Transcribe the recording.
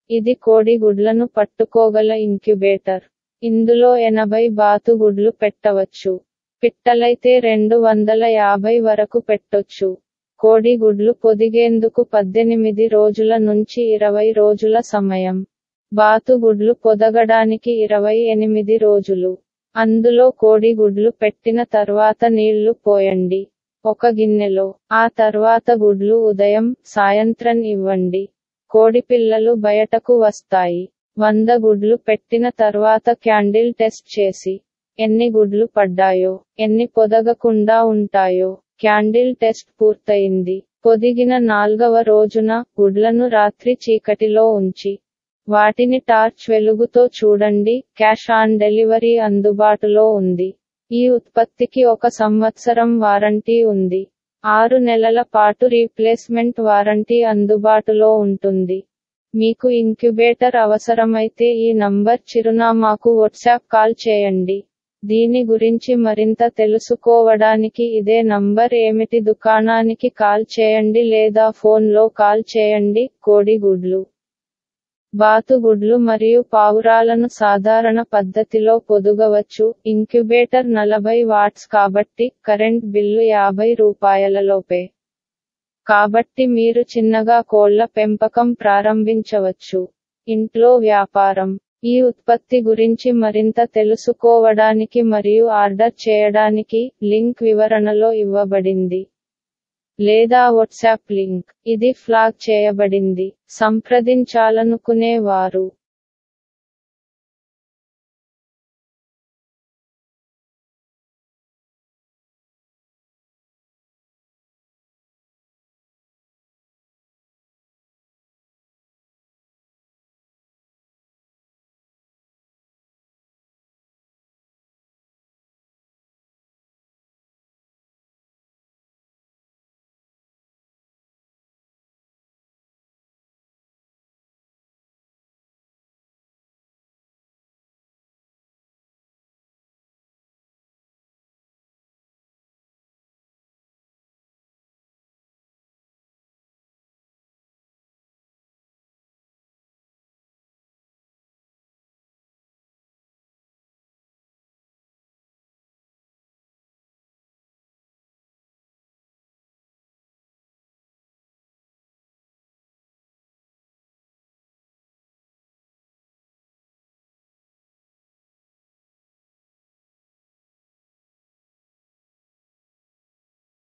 ఇది కోడి గుడ్లను పట్టుకోగల ఇంక్యుబేటర్ ఇందులో ఎనభై బాతు గుడ్లు పెట్టవచ్చు పిట్టలైతే రెండు వందల యాభై వరకు పెట్టొచ్చు కోడి గుడ్లు పొదిగేందుకు పద్దెనిమిది రోజుల నుంచి ఇరవై రోజుల సమయం బాతు గుడ్లు పొదగడానికి ఇరవై ఎనిమిది రోజులు అందులో కోడి గుడ్లు పెట్టిన తర్వాత నీళ్లు పోయండి ఒక గిన్నెలో ఆ తర్వాత గుడ్లు ఉదయం సాయంత్రం ఇవ్వండి కోడిపిల్లలు బయటకు వస్తాయి వంద గుడ్లు పెట్టిన తర్వాత క్యాండిల్ టెస్ట్ చేసి ఎన్ని గుడ్లు పడ్డాయో ఎన్ని పొదగకుండా ఉంటాయో క్యాండిల్ టెస్ట్ పూర్తయింది పొదిగిన నాల్గవ రోజున గుడ్లను రాత్రి చీకటిలో ఉంచి వాటిని టార్చ్ వెలుగుతో చూడండి క్యాష్ ఆన్ డెలివరీ అందుబాటులో ఉంది ఈ ఉత్పత్తికి ఒక సంవత్సరం వారంటీ ఉంది ఆరు నెలల పాటు రీప్లేస్మెంట్ వారంటీ అందుబాటులో ఉంటుంది మీకు ఇంక్యుబేటర్ అవసరమైతే ఈ నంబర్ చిరునామాకు వాట్సాప్ కాల్ చేయండి దీని గురించి మరింత తెలుసుకోవడానికి ఇదే నంబర్ ఏమిటి దుకాణానికి కాల్ చేయండి లేదా ఫోన్లో కాల్ చేయండి కోడిగుడ్లు బాతుగుడ్లు మరియు పావురాలను సాధారణ పద్ధతిలో పొదుగవచ్చు ఇంక్యుబేటర్ నలభై వాట్స్ కాబట్టి కరెంట్ బిల్లు యాభై రూపాయలలోపే కాబట్టి మీరు చిన్నగా కోళ్ల పెంపకం ప్రారంభించవచ్చు ఇంట్లో వ్యాపారం ఈ ఉత్పత్తి గురించి మరింత తెలుసుకోవడానికి మరియు ఆర్డర్ చేయడానికి లింక్ వివరణలో ఇవ్వబడింది లేదా వాట్సాప్ లింక్ ఇది ఫ్లాగ్ చేయబడింది సంప్రదించాలనుకునే వారు